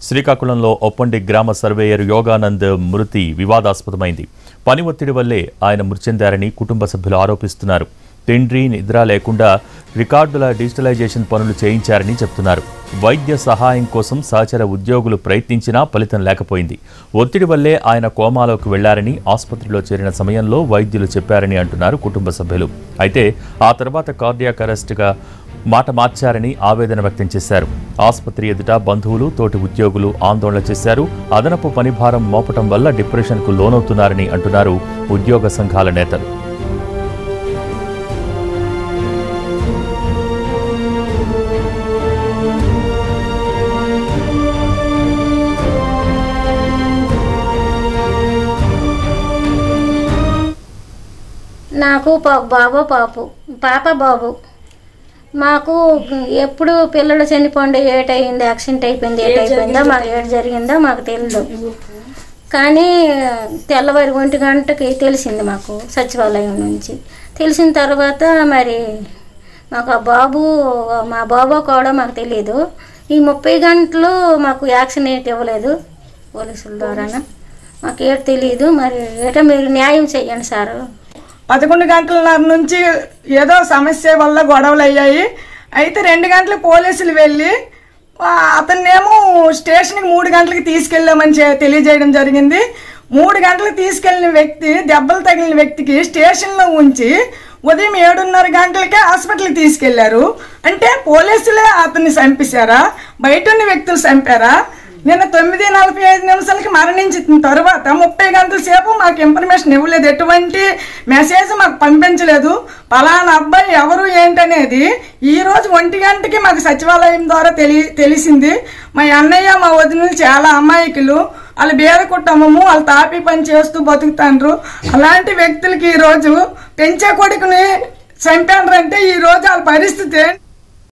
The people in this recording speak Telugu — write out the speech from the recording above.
శ్రీకాకుళంలో ఒప్పండి గ్రామ సర్వేయర్ యోగానంద్ మృతి వివాదాస్పదమైంది పని ఒత్తిడి వల్లే ఆయన మృతి చెందారని కుటుంబ సభ్యులు ఆరోపిస్తున్నారు తిండ్రి నిద్ర లేకుండా రికార్డుల డిజిటలైజేషన్ పనులు చేయించారని చెప్తున్నారు వైద్య సహాయం కోసం సహచర ఉద్యోగులు ప్రయత్నించినా ఫలితం లేకపోయింది ఒత్తిడి వల్లే ఆయన కోమాలోకి వెళ్లారని ఆసుపత్రిలో చేరిన సమయంలో వైద్యులు చెప్పారని అంటున్నారు కుటుంబ సభ్యులు అయితే ఆ తర్వాత కార్డియాక్ అరెస్ట్గా మాట మార్చారని ఆవేదన వ్యక్తం చేశారు ఆసుపత్రి ఎదుట బంధువులు తోటి ఉద్యోగులు ఆందోళన చేశారు అదనపు పనిభారం మోపటం వల్ల డిప్రెషన్కు లోనవుతున్నారని అంటున్నారు ఉద్యోగ సంఘాల నేతలు నాకు పా- బాబు పాపు పాప బాబు మాకు ఎప్పుడు పిల్లలు చనిపోండి ఏటయింది యాక్సిడెంట్ అయిపోయింది ఏట్ అయిపోయిందో మాకు ఏడు జరిగిందో మాకు తెలియదు కానీ తెల్లవారి ఒంటి గంటకి తెలిసింది మాకు సచివాలయం నుంచి తెలిసిన తర్వాత మరి మాకు ఆ బాబు మా బాబు కూడా మాకు తెలియదు ఈ ముప్పై గంటలు మాకు యాక్సిడెంట్ ఇవ్వలేదు పోలీసుల ద్వారాన మాకు ఏడు తెలియదు మరి ఏటో మీరు న్యాయం చెయ్యండి సారు పదకొండు గంటలన్నర నుంచి ఏదో సమస్య వల్ల గొడవలు అయ్యాయి అయితే రెండు గంటలకు పోలీసులు వెళ్ళి ఆ, అతన్నేమో స్టేషన్కి మూడు గంటలకి తీసుకెళ్ళామని చె- తెలియజేయడం జరిగింది మూడు గంటలకు తీసుకెళ్ళిన వ్యక్తి దెబ్బలు తగిలిన వ్యక్తికి స్టేషన్లో ఉంచి ఉదయం ఏడున్నర గంటలకే హాస్పిటల్కి తీసుకెళ్లారు అంటే పోలీసులే అతన్ని చంపేశారా బయట ఉన్న వ్యక్తులు చంపారా నిన్న తొమ్మిది నలభై ఐదు నిమిషాలకి మరణించిన తర్వాత ముప్పై గంటల సేపు మాకు ఇన్ఫర్మేషన్ ఇవ్వలేదు ఎటువంటి మెసేజ్ మాకు పంపించలేదు పలానా అబ్బాయి ఎవరు ఏంటనేది ఈ రోజు ఒంటి గంటకి మాకు సచివాలయం ద్వారా తెలి తెలిసింది మా అన్నయ్య మా వదినలు చాలా అమాయకులు వాళ్ళ బేద కుటుంబము వాళ్ళు తాపి పని చేస్తూ బతుకుతాండ్రు అలాంటి వ్యక్తులకి ఈ రోజు పెంచే కొడుకుని చంపారంటే ఈ రోజు వాళ్ళ పరిస్థితి ఏంటి?